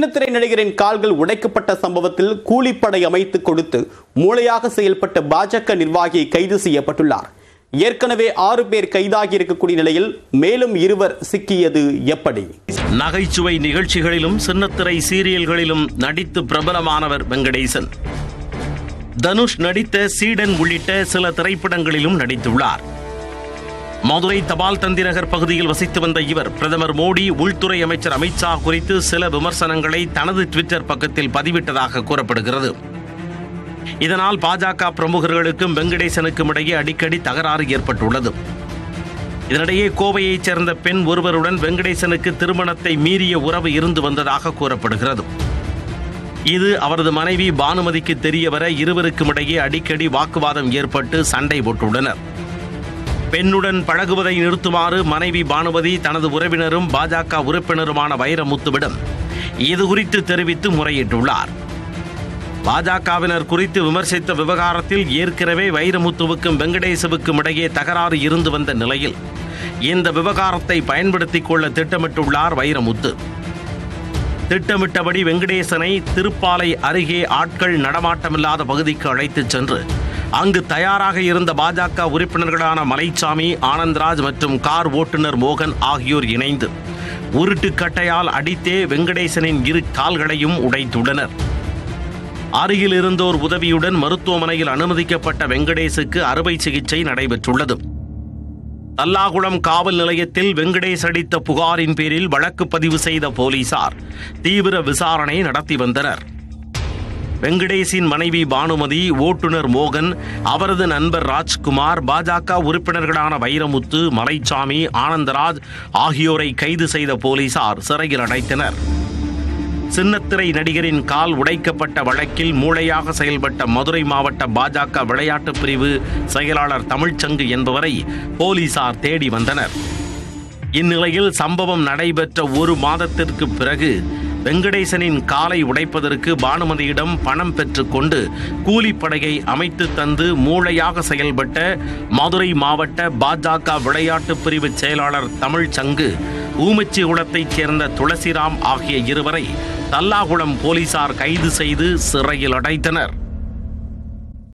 சின்னத்திரை நடிகரின் கால்கள் உடைக்கப்பட்ட சம்பவத்தில் கூலிப்படை அமைத்து கொடுத்து மூளையாக செயல்பட்ட பாஜக நிர்வாகி கைது செய்யப்பட்டுள்ளார் ஏற்கனவே ஆறு பேர் கைதாகி இருக்கக்கூடிய நிலையில் மேலும் இருவர் சிக்கியது எப்படி நகைச்சுவை நிகழ்ச்சிகளிலும் சின்னத்திரை சீரியல்களிலும் நடித்து பிரபலமானவர் வெங்கடேசன் தனுஷ் நடித்த சீடன் உள்ளிட்ட சில திரைப்படங்களிலும் நடித்துள்ளார் மதுரை தபால் தந்திநகர் பகுதியில் வசித்து வந்த இவர் பிரதமர் மோடி உள்துறை அமைச்சர் அமித்ஷா குறித்து சில விமர்சனங்களை தனது ட்விட்டர் பக்கத்தில் பதிவிட்டதாக கூறப்படுகிறது இதனால் பாஜக பிரமுகர்களுக்கும் வெங்கடேசனுக்கும் இடையே அடிக்கடி தகராறு ஏற்பட்டுள்ளது இதனிடையே கோவையைச் சேர்ந்த பெண் ஒருவருடன் வெங்கடேசனுக்கு திருமணத்தை மீறிய உறவு இருந்து வந்ததாக கூறப்படுகிறது இது அவரது மனைவி பானுமதிக்கு தெரியவர இருவருக்கும் இடையே அடிக்கடி வாக்குவாதம் ஏற்பட்டு சண்டை போட்டுள்ளனர் பெண்ணுடன் பழகுவதை நிறுத்துமாறு மனைவி பானுமதி தனது உறவினரும் பாஜக உறுப்பினருமான வைரமுத்துவிடம் இது குறித்து தெரிவித்து முறையிட்டுள்ளார் பாஜகவினர் குறித்து விமர்சித்த விவகாரத்தில் ஏற்கனவே வைரமுத்துவுக்கும் வெங்கடேசவுக்கும் இடையே தகராறு இருந்து வந்த நிலையில் இந்த விவகாரத்தை பயன்படுத்திக் கொள்ள திட்டமிட்டுள்ளார் வைரமுத்து திட்டமிட்டபடி வெங்கடேசனை திருப்பாலை அருகே ஆட்கள் நடமாட்டமில்லாத பகுதிக்கு அழைத்துச் சென்று அங்கு தயாராக இருந்த பாஜக உறுப்பினர்களான மலைச்சாமி ஆனந்த்ராஜ் மற்றும் கார் ஓட்டுநர் மோகன் ஆகியோர் இணைந்து உருட்டுக்கட்டையால் அடித்தே வெங்கடேசனின் இரு கால்களையும் உடைத்துள்ளனர் அருகில் இருந்தோர் உதவியுடன் மருத்துவமனையில் அனுமதிக்கப்பட்ட வெங்கடேசுக்கு அறுவை சிகிச்சை நடைபெற்றுள்ளது தல்லாகுளம் காவல் நிலையத்தில் வெங்கடேஷ் அளித்த புகாரின் பேரில் வழக்கு பதிவு செய்த போலீசார் தீவிர விசாரணை நடத்தி வந்தனர் வெங்கடேஷின் மனைவி பானுமதி ஓட்டுநர் மோகன் அவரது நண்பர் ராஜ்குமார் பாஜக உறுப்பினர்களான வைரமுத்து மலைச்சாமி ஆனந்தராஜ் ஆகியோரை கைது செய்த போலீசார் சிறையில் அடைத்தனர் சின்னத்திரை நடிகரின் கால் உடைக்கப்பட்ட வழக்கில் மூளையாக செயல்பட்ட மதுரை மாவட்ட பாஜக விளையாட்டு பிரிவு செயலாளர் தமிழ்ச்சங்கு என்பவரை போலீசார் தேடி வந்தனர் இந்நிலையில் சம்பவம் நடைபெற்ற ஒரு மாதத்திற்கு பிறகு வெங்கடேசனின் காலை உடைப்பதற்கு பானுமதியிடம் பணம் பெற்றுக்கொண்டு கூலிப்படையை அமைத்து தந்து மூளையாக செயல்பட்ட மதுரை மாவட்ட பாஜக விளையாட்டு பிரிவு செயலாளர் தமிழ்ச்சங்கு ஊமச்சிகுளத்தைச் சேர்ந்த துளசிராம் ஆகிய இருவரை தல்லாகுளம் போலீசார் கைது செய்து சிறையில் அடைத்தனர்